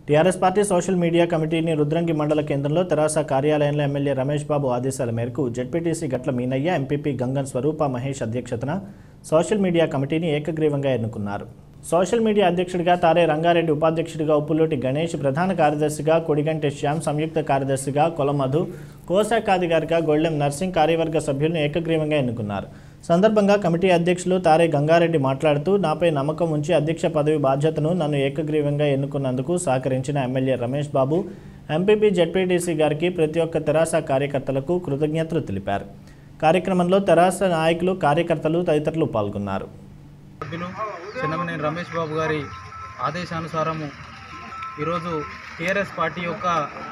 TRS party social media కమిటీని రుద్రంగి మండల కేంద్రంలో తెరాస కార్యాలయంలో ఎమ్మెల్యే రమేష్ బాబు ఆదేశాల మేరకు జెడ్పీటీసీ గట్ల మీనయ్య ఎంపీపీ గంగన్ స్వరూప మహేష్ అధ్యక్షతన సోషల్ మీడియా కమిటీని ఏకగ్రీవంగా ఎన్నుకున్నారు సోషల్ మీడియా అధ్యక్షుడిగా తారే రంగారెడ్డి ఉపాధ్యక్షుడిగా ఉప్పులోటి గణేష్ ప్రధాన కార్యదర్శిగా కొడిగంటి శ్యామ్ సంయుక్త కార్యదర్శిగా కొలమధు కోశాఖాధికారిగా గొళ్ళెం నర్సింగ్ కార్యవర్గ సభ్యులను ఏకగ్రీవంగా ఎన్నుకున్నారు సందర్భంగా కమిటీ అధ్యక్షులు తారే గంగారెడ్డి మాట్లాడుతూ నాపై నమ్మకం ఉంచి అధ్యక్ష పదవి బాధ్యతను నన్ను ఏకగ్రీవంగా ఎన్నుకున్నందుకు సహకరించిన MLA Ramesh Babu MPP ZPTC గారికి ప్రతి ఒక్క తెరాస కార్యకర్తలకు కృతజ్ఞతలు తెలిపారు కార్యక్రమంలో తెరాస నాయకులు కార్యకర్తలు తదితరులు పాల్గొన్నారు సభ్యులు చిన్నమనేని రమేష్ బాబు గారి ఆదేశానుసారము ఈరోజు టీఆర్ఎస్ పార్టీ యొక్క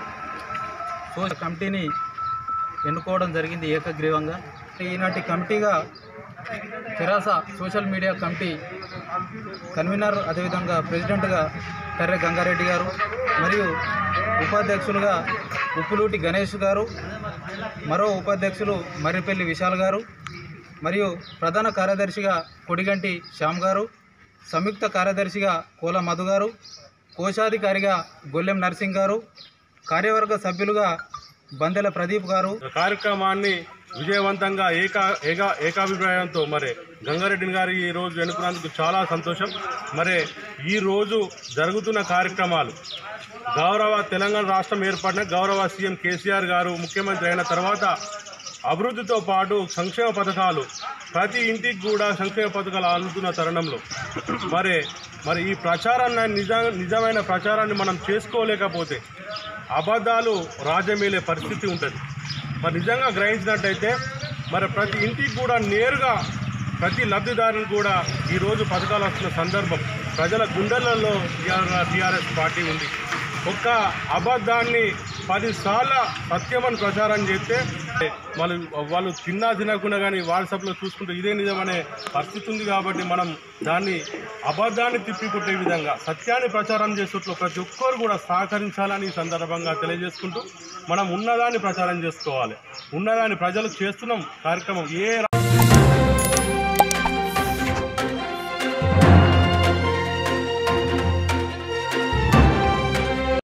సోషల్ కమిటీని ఎన్నుకోవడం జరిగింది ఏకగ్రీవంగా ఈనాటి కమిటీగా TRS social media committee convener అదేవిధంగా ప్రెసిడెంట్గా కర్రె గంగారెడ్డి గారు మరియు ఉపాధ్యక్షులుగా ఉప్పులూటి గణేష్ గారు మరో ఉపాధ్యక్షులు మర్రిపల్లి విశాల్ గారు మరియు ప్రధాన కార్యదర్శిగా కొడిగంటి శ్యామ్ గారు సంయుక్త కార్యదర్శిగా కోల మధు గారు కోశాధికారిగా గొల్లెం నర్సింగ్ గారు కార్యవర్గ సభ్యులుగా బందెల ప్రదీప్ గారు కార్యక్రమాన్ని విజయవంతంగా ఏకా ఏకా ఏకాభిప్రాయంతో మరి గంగారెడ్డి గారి ఈ రోజు ఎన్నుకున్నందుకు చాలా సంతోషం మరి ఈ రోజు జరుగుతున్న కార్యక్రమాలు గౌరవ తెలంగాణ రాష్ట్రం ఏర్పడిన గౌరవ సీఎం కేసీఆర్ గారు ముఖ్యమంత్రి అయిన తర్వాత అభివృద్ధితో పాటు సంక్షేమ పథకాలు ప్రతి ఇంటికి కూడా సంక్షేమ పథకాలు అందుతున్న తరుణంలో మరి మరి ఈ ప్రచారాన్ని నిజ నిజమైన ప్రచారాన్ని మనం చేసుకోలేకపోతే అబద్ధాలు రాజ్యమేలే పరిస్థితి ఉంటుంది మరి నిజంగా గ్రహించినట్టయితే మరి ప్రతి ఇంటికి కూడా నేరుగా ప్రతి లబ్ధిదారుని కూడా ఈరోజు పథకాలు వస్తున్న సందర్భం ప్రజల గుండెలలో టీఆర్ఎస్ పార్టీ ఉంది ఒక్క అబద్ధాన్ని పదిసార్ల సత్యమని ప్రచారం చేస్తే వాళ్ళు వాళ్ళు తిన్నా తినకుండా కానీ వాట్సాప్లో చూసుకుంటే ఇదే నిజమనే పరిస్థితి ఉంది కాబట్టి మనం దాన్ని అబద్ధాన్ని తిప్పికొట్టే విధంగా సత్యాన్ని ప్రచారం చేసేట్లో ప్రతి ఒక్కరు కూడా సహకరించాలని ఈ సందర్భంగా తెలియజేసుకుంటూ మనం ఉన్నదాన్ని ప్రచారం చేసుకోవాలి ఉన్నదాన్ని ప్రజలు చేస్తున్నాం కార్యక్రమం ఏ